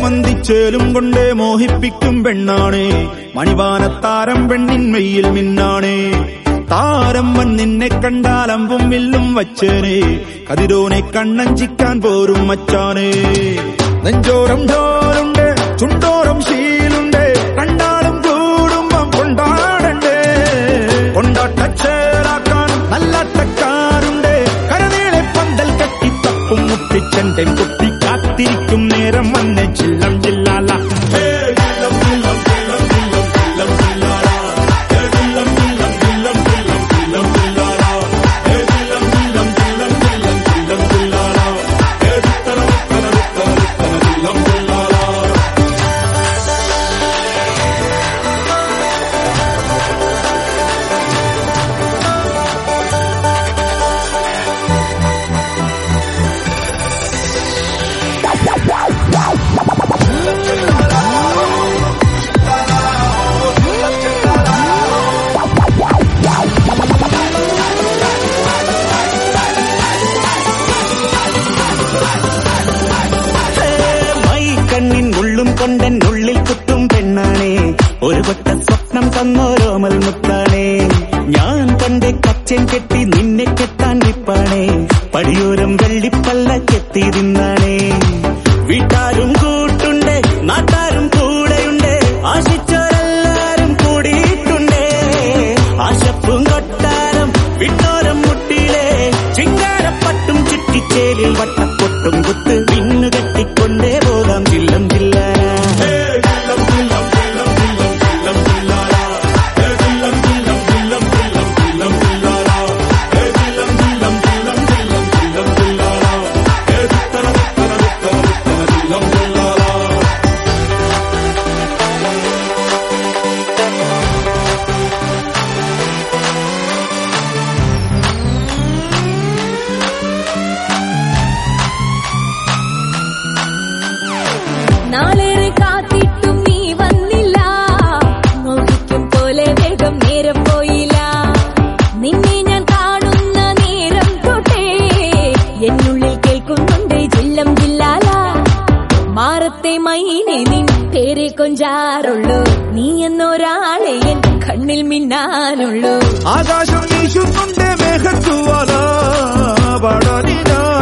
മന്തിച്ചേലും കൊണ്ടേ മോഹിപ്പിക്കും പെണ്ണാണേ മണിവാനത്താരം പെണ്ണിന്മയിൽ മിന്നാണേ താരമ്മൻ നിന്നെ കണ്ടാൽ അമ്പും വില്ലും വച്ചേനെ കതിരോനെ കണ്ണഞ്ചിക്കാൻ പോരും മച്ചാനേ നെഞ്ചോരം ഢോലുണ്ട് ചുണ്ടോരം ശീലുണ്ട് കണ്ടാളും കൂടുമ്പം കൊണ്ടാടണ്ടേ കൊണ്ടാട്ടച്ചേരാക്കാൻ നല്ലാട്ടക്കാരുണ്ട് കരനീളെ പന്തൽ കെട്ടി തപ്പും മുട്ടിച്ചെന്റെ കുട്ടി കാത്തിരിക്കും നേരം വന്നെ ചില്ലം ചില്ലാല ഹേ, ചില്ലം, ചില്ലം, ചില്ലം, ചില്ലം, ചില്ലം, ചില്ലാല. ഹേ, ചില്ലം, ചില്ലം, ചില്ലം, ചില്ലം, ചില്ലം, ചില്ലാല. ഹേ, ചില്ലം, ചില്ലം, ചില്ലം, ചില്ലം, ചില്ലം, ചില്ലാല. ഹേ, ചിത്തര, ചിത്തര, ചിത്തര, ചിത്തര, ചില്ലം, ചില്ലാല. മൈ കണ്ണിൻ ഉള്ളും കൊണ്ടൻ ഉള്ളിൽ കുത്തും പെണ്ണാണേ ഒരു കൊട്ട സ്വപ്നം തന്നോരോമൽ മുത്താണേ ഞാൻ കണ്ട് കച്ചൻ കെട്ടി നിന്നെ കെട്ടാൻ നിപ്പാണേ പടിയോരം വെള്ളിപ്പല്ല കെത്തി നിന്നാണേ വീട്ടാരും കൂട്ടുണ്ട് നാട്ടാരും കൂടെയുണ്ട് ആശിച്ചോരെല്ലാരും കൂടിയിട്ടുണ്ട് ആശപ്പും കൊട്ടാരം വിട്ടോരം മുട്ടിയിലെ ചിങ്കാരപ്പട്ടും ചുറ്റിച്ചേലിൽ വട്ടപ്പൊട്ടും കുത്ത് വിണ്ണു കെട്ടിക്കൊണ്ടേ പോകാം ചില്ലം ചില്ലാന നാളേറെ കാത്തിട്ടും നീ വന്നില്ല മോഹിക്കും പോലെ വേഗം നേരം പോയില്ല നിന്നെ ഞാൻ കാണുന്ന നേരം തൊട്ടേ എന്നുള്ളിൽ കേൾക്കുന്നുണ്ട് ജില്ലം ജില്ലാല മാറത്തെ മൈനെ നിൻ പേരെ കൊഞ്ചാറുള്ളൂ നീ എന്നൊരാളെ എൻ കണ്ണിൽ മിന്നാനുള്ളൂ ആകാശം വീശുന്നുണ്ട് മേഘത്തുവാല പാടാനിനാ